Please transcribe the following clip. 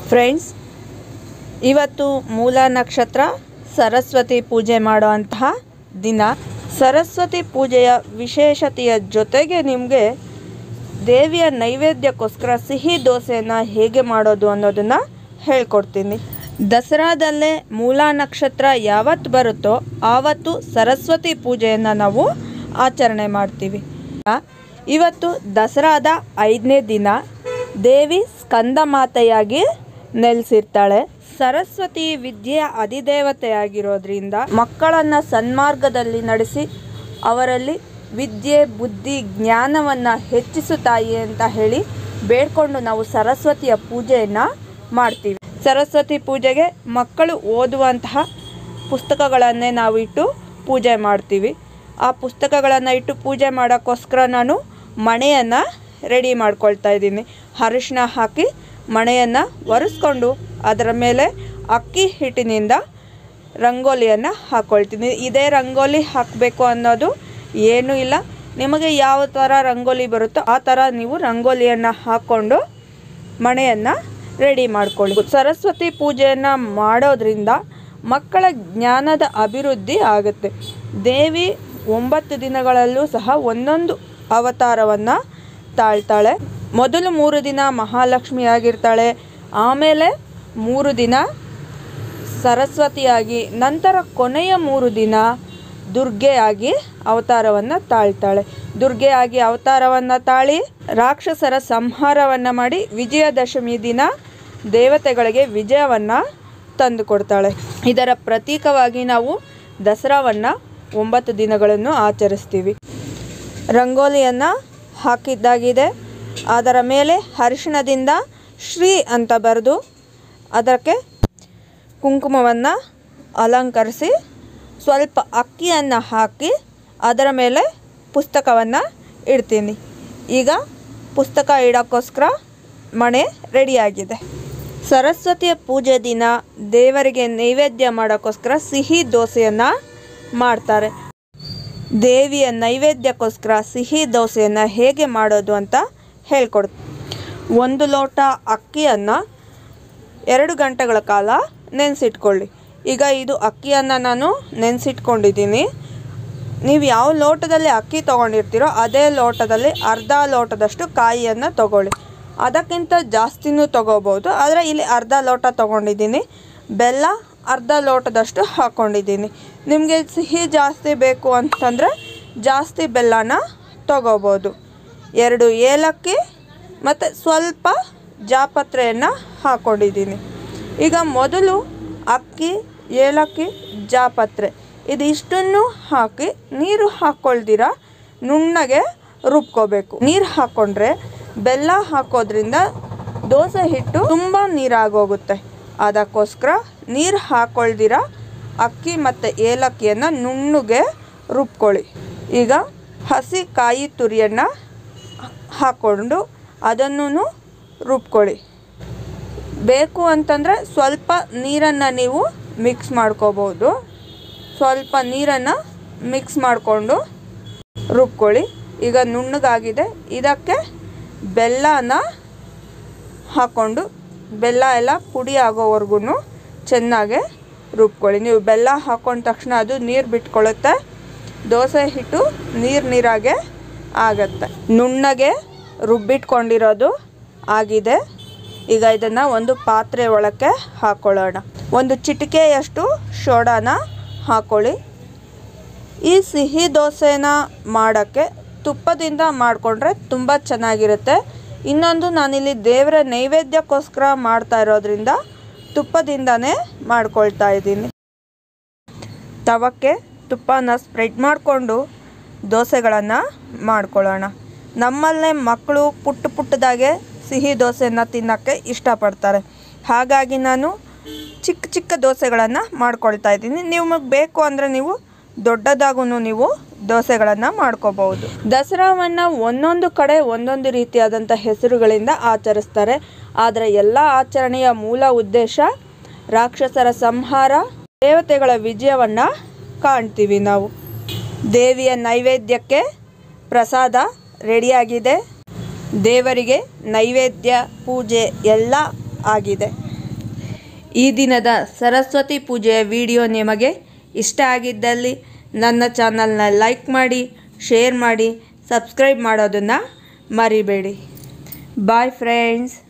friends ಇವತ್ತು ಮೂಲ ನಕ್ಷತ್ರ ಸರಸ್ವತಿ ಪೂಜೆ ಮಾಡುವಂತಹ ದಿನ ಸರಸ್ವತಿ ಪೂಜೆಯ ವಿಶೇಷತೆಯ ಜೊತೆಗೆ ನಿಮಗೆ ದೇವಿಯ ನೈವೇದ್ಯಕ್ಕೋಸ್ಕರ ಸಿಹಿ ದೋಸೆಯನ್ನು ಹೇಗೆ ಮಾಡೋದು ಅನ್ನೋದನ್ನು ಹೇಳ್ಕೊಡ್ತೀನಿ ದಸರಾದಲ್ಲೇ ಮೂಲ ನಕ್ಷತ್ರ ಯಾವತ್ತು ಬರುತ್ತೋ ಆವತ್ತು ಸರಸ್ವತಿ ಪೂಜೆಯನ್ನು ನಾವು ಆಚರಣೆ ಮಾಡ್ತೀವಿ ಇವತ್ತು ದಸರಾದ ಐದನೇ ದಿನ ದೇವಿ ಸ್ಕಂದ ಮಾತೆಯಾಗಿ ನೆಲೆಸಿರ್ತಾಳೆ ಸರಸ್ವತಿ ವಿದ್ಯೆಯ ಅಧಿದೇವತೆಯಾಗಿರೋದ್ರಿಂದ ಮಕ್ಕಳನ್ನು ಸನ್ಮಾರ್ಗದಲ್ಲಿ ನಡೆಸಿ ಅವರಲ್ಲಿ ವಿದ್ಯೆ ಬುದ್ಧಿ ಜ್ಞಾನವನ್ನು ಹೆಚ್ಚಿಸು ತಾಯಿ ಅಂತ ಹೇಳಿ ಬೇಡ್ಕೊಂಡು ನಾವು ಸರಸ್ವತಿಯ ಪೂಜೆಯನ್ನು ಮಾಡ್ತೀವಿ ಸರಸ್ವತಿ ಪೂಜೆಗೆ ಮಕ್ಕಳು ಓದುವಂತಹ ಪುಸ್ತಕಗಳನ್ನೇ ನಾವು ಇಟ್ಟು ಪೂಜೆ ಮಾಡ್ತೀವಿ ಆ ಪುಸ್ತಕಗಳನ್ನು ಇಟ್ಟು ಪೂಜೆ ಮಾಡೋಕ್ಕೋಸ್ಕರ ನಾನು ಮಣೆಯನ್ನು ರೆಡಿ ಮಾಡ್ಕೊಳ್ತಾ ಇದ್ದೀನಿ ಅರಿಶಿನ ಹಾಕಿ ಮಣೆಯನ್ನು ಒರೆಸ್ಕೊಂಡು ಅದರ ಮೇಲೆ ಅಕ್ಕಿ ಹಿಟ್ಟಿನಿಂದ ರಂಗೋಲಿಯನ್ನು ಹಾಕ್ಕೊಳ್ತೀನಿ ಇದೇ ರಂಗೋಲಿ ಹಾಕಬೇಕು ಅನ್ನೋದು ಏನೂ ಇಲ್ಲ ನಿಮಗೆ ಯಾವ ಥರ ರಂಗೋಲಿ ಬರುತ್ತೋ ಆ ಥರ ನೀವು ರಂಗೋಲಿಯನ್ನು ಹಾಕ್ಕೊಂಡು ಮಣೆಯನ್ನು ರೆಡಿ ಮಾಡ್ಕೊಳ್ಳಿ ಸರಸ್ವತಿ ಪೂಜೆಯನ್ನು ಮಾಡೋದ್ರಿಂದ ಮಕ್ಕಳ ಜ್ಞಾನದ ಅಭಿವೃದ್ಧಿ ಆಗುತ್ತೆ ದೇವಿ ಒಂಬತ್ತು ದಿನಗಳಲ್ಲೂ ಸಹ ಒಂದೊಂದು ಅವತಾರವನ್ನು ತಾಳ್ತಾಳೆ ಮೊದಲು ಮೂರು ದಿನ ಮಹಾಲಕ್ಷ್ಮಿಯಾಗಿರ್ತಾಳೆ ಆಮೇಲೆ ಮೂರು ದಿನ ಸರಸ್ವತಿಯಾಗಿ ನಂತರ ಕೊನೆಯ ಮೂರು ದಿನ ದುರ್ಗೆಯಾಗಿ ಅವತಾರವನ್ನು ತಾಳ್ತಾಳೆ ದುರ್ಗೆಯಾಗಿ ಅವತಾರವನ್ನು ತಾಳಿ ರಾಕ್ಷಸರ ಸಂಹಾರವನ್ನು ಮಾಡಿ ವಿಜಯದಶಮಿ ದಿನ ದೇವತೆಗಳಿಗೆ ವಿಜಯವನ್ನು ತಂದು ಕೊಡ್ತಾಳೆ ಇದರ ಪ್ರತೀಕವಾಗಿ ನಾವು ದಸರಾವನ್ನು ಒಂಬತ್ತು ದಿನಗಳನ್ನು ಆಚರಿಸ್ತೀವಿ ರಂಗೋಲಿಯನ್ನು ಹಾಕಿದ್ದಾಗಿದೆ ಅದರ ಮೇಲೆ ಅರಿಶಿಣದಿಂದ ಶ್ರೀ ಅಂತ ಬರೆದು ಅದಕ್ಕೆ ಕುಂಕುಮವನ್ನು ಅಲಂಕರಿಸಿ ಸ್ವಲ್ಪ ಅಕ್ಕಿಯನ್ನು ಹಾಕಿ ಅದರ ಮೇಲೆ ಪುಸ್ತಕವನ್ನು ಇಡ್ತೀನಿ ಈಗ ಪುಸ್ತಕ ಇಡೋಕ್ಕೋಸ್ಕರ ಮಣೆ ರೆಡಿಯಾಗಿದೆ ಸರಸ್ವತಿಯ ಪೂಜೆ ದಿನ ದೇವರಿಗೆ ನೈವೇದ್ಯ ಮಾಡೋಕ್ಕೋಸ್ಕರ ಸಿಹಿ ದೋಸೆಯನ್ನು ಮಾಡ್ತಾರೆ ದೇವಿಯ ನೈವೇದ್ಯಕ್ಕೋಸ್ಕರ ಸಿಹಿ ದೋಸೆಯನ್ನು ಹೇಗೆ ಮಾಡೋದು ಅಂತ ಹೇಳ್ಕೊಡ್ ಒಂದು ಲೋಟ ಅಕ್ಕಿಯನ್ನು ಎರಡು ಗಂಟೆಗಳ ಕಾಲ ನೆನೆಸಿಟ್ಕೊಳ್ಳಿ ಈಗ ಇದು ಅಕ್ಕಿಯನ್ನು ನಾನು ನೆನೆಸಿಟ್ಕೊಂಡಿದ್ದೀನಿ ನೀವು ಯಾವ ಲೋಟದಲ್ಲಿ ಅಕ್ಕಿ ತೊಗೊಂಡಿರ್ತೀರೋ ಅದೇ ಲೋಟದಲ್ಲಿ ಅರ್ಧ ಲೋಟದಷ್ಟು ಕಾಯಿಯನ್ನು ತಗೊಳ್ಳಿ ಅದಕ್ಕಿಂತ ಜಾಸ್ತಿನೂ ತೊಗೋಬೋದು ಆದರೆ ಇಲ್ಲಿ ಅರ್ಧ ಲೋಟ ತೊಗೊಂಡಿದ್ದೀನಿ ಬೆಲ್ಲ ಅರ್ಧ ಲೋಟದಷ್ಟು ಹಾಕ್ಕೊಂಡಿದ್ದೀನಿ ನಿಮಗೆ ಸಿಹಿ ಜಾಸ್ತಿ ಬೇಕು ಅಂತಂದರೆ ಜಾಸ್ತಿ ಬೆಲ್ಲನ ತೊಗೋಬೋದು ಎರಡು ಏಲಕ್ಕಿ ಮತ್ತು ಸ್ವಲ್ಪ ಜಾಪತ್ರೆಯನ್ನು ಹಾಕ್ಕೊಂಡಿದ್ದೀನಿ ಈಗ ಮೊದಲು ಅಕ್ಕಿ ಏಲಕ್ಕಿ ಜಾಪತ್ರೆ ಇದಿಷ್ಟನ್ನು ಹಾಕಿ ನೀರು ಹಾಕ್ಕೊಳ್ದಿರ ನುಣ್ಣಗೆ ರುಬ್ಕೋಬೇಕು ನೀರು ಹಾಕ್ಕೊಂಡ್ರೆ ಬೆಲ್ಲ ಹಾಕೋದ್ರಿಂದ ದೋಸೆ ಹಿಟ್ಟು ತುಂಬ ನೀರಾಗೋಗುತ್ತೆ ಅದಕ್ಕೋಸ್ಕರ ನೀರು ಹಾಕ್ಕೊಳ್ದಿರ ಅಕ್ಕಿ ಮತ್ತು ಏಲಕ್ಕಿಯನ್ನು ನುಣ್ಣಗೆ ರುಬ್ಕೊಳ್ಳಿ ಈಗ ಹಸಿ ಕಾಯಿ ತುರಿಯನ್ನು ಹಾಕ್ಕೊಂಡು ಅದನ್ನು ರುಬ್ಕೊಳ್ಳಿ ಬೇಕು ಅಂತಂದರೆ ಸ್ವಲ್ಪ ನೀರನ್ನು ನೀವು ಮಿಕ್ಸ್ ಮಾಡ್ಕೋಬೋದು ಸ್ವಲ್ಪ ನೀರನ್ನು ಮಿಕ್ಸ್ ಮಾಡಿಕೊಂಡು ರುಬ್ಕೊಳ್ಳಿ ಈಗ ನುಣ್ಣಗಾಗಿದೆ ಇದಕ್ಕೆ ಬೆಲ್ಲನ ಹಾಕ್ಕೊಂಡು ಬೆಲ್ಲ ಎಲ್ಲ ಪುಡಿ ಆಗೋವರೆಗೂ ಚೆನ್ನಾಗೆ ರುಬ್ಕೊಳ್ಳಿ ನೀವು ಬೆಲ್ಲ ಹಾಕ್ಕೊಂಡ ತಕ್ಷಣ ಅದು ನೀರು ಬಿಟ್ಕೊಳ್ಳುತ್ತೆ ದೋಸೆ ಹಿಟ್ಟು ನೀರು ನೀರಾಗೆ ಆಗತ್ತೆ ನುಣ್ಣಗೆ ರುಬ್ಬಿಟ್ಕೊಂಡಿರೋದು ಆಗಿದೆ ಈಗ ಇದನ್ನು ಒಂದು ಪಾತ್ರೆ ಒಳಕ್ಕೆ ಹಾಕ್ಕೊಳ್ಳೋಣ ಒಂದು ಚಿಟಿಕೆಯಷ್ಟು ಸೋಡಾನ ಹಾಕ್ಕೊಳ್ಳಿ ಈ ಸಿಹಿ ದೋಸೆನ ಮಾಡೋಕ್ಕೆ ತುಪ್ಪದಿಂದ ಮಾಡಿಕೊಂಡ್ರೆ ತುಂಬ ಚೆನ್ನಾಗಿರುತ್ತೆ ಇನ್ನೊಂದು ನಾನಿಲ್ಲಿ ದೇವರ ನೈವೇದ್ಯಕ್ಕೋಸ್ಕರ ಮಾಡ್ತಾ ಇರೋದ್ರಿಂದ ತುಪ್ಪದಿಂದನೇ ಮಾಡ್ಕೊಳ್ತಾ ಇದ್ದೀನಿ ತವಕ್ಕೆ ತುಪ್ಪನ ಸ್ಪ್ರೆಡ್ ಮಾಡಿಕೊಂಡು ದೋಸೆಗಳನ್ನು ಮಾಡ್ಕೊಳ್ಳೋಣ ನಮ್ಮಲ್ಲೇ ಮಕ್ಕಳು ಪುಟ್ಟ ಪುಟ್ಟದಾಗೆ ಸಿಹಿ ದೋಸೆನ ತಿನ್ನೋಕ್ಕೆ ಇಷ್ಟಪಡ್ತಾರೆ ಹಾಗಾಗಿ ನಾನು ಚಿಕ್ಕ ಚಿಕ್ಕ ದೋಸೆಗಳನ್ನು ಮಾಡ್ಕೊಳ್ತಾ ಇದ್ದೀನಿ ನಿಮಗೆ ಬೇಕು ಅಂದರೆ ನೀವು ದೊಡ್ಡದಾಗೂ ನೀವು ದೋಸೆಗಳನ್ನು ಮಾಡ್ಕೋಬಹುದು ದಸರಾವನ್ನು ಒಂದೊಂದು ಕಡೆ ಒಂದೊಂದು ರೀತಿಯಾದಂಥ ಹೆಸರುಗಳಿಂದ ಆಚರಿಸ್ತಾರೆ ಆದರೆ ಎಲ್ಲ ಆಚರಣೆಯ ಮೂಲ ಉದ್ದೇಶ ರಾಕ್ಷಸರ ಸಂಹಾರ ದೇವತೆಗಳ ವಿಜಯವನ್ನು ಕಾಣ್ತೀವಿ ನಾವು ದೇವಿಯ ನೈವೇದ್ಯಕ್ಕೆ ಪ್ರಸಾದ ರೆಡಿಯಾಗಿದೆ ದೇವರಿಗೆ ನೈವೇದ್ಯ ಪೂಜೆ ಎಲ್ಲ ಆಗಿದೆ ಈ ದಿನದ ಸರಸ್ವತಿ ಪೂಜೆಯ ವಿಡಿಯೋ ನಿಮಗೆ ಇಷ್ಟ ಆಗಿದ್ದಲ್ಲಿ ನನ್ನ ಚಾನಲ್ನ ಲೈಕ್ ಮಾಡಿ ಶೇರ್ ಮಾಡಿ ಸಬ್ಸ್ಕ್ರೈಬ್ ಮಾಡೋದನ್ನು ಮರಿಬೇಡಿ ಬಾಯ್ ಫ್ರೆಂಡ್ಸ್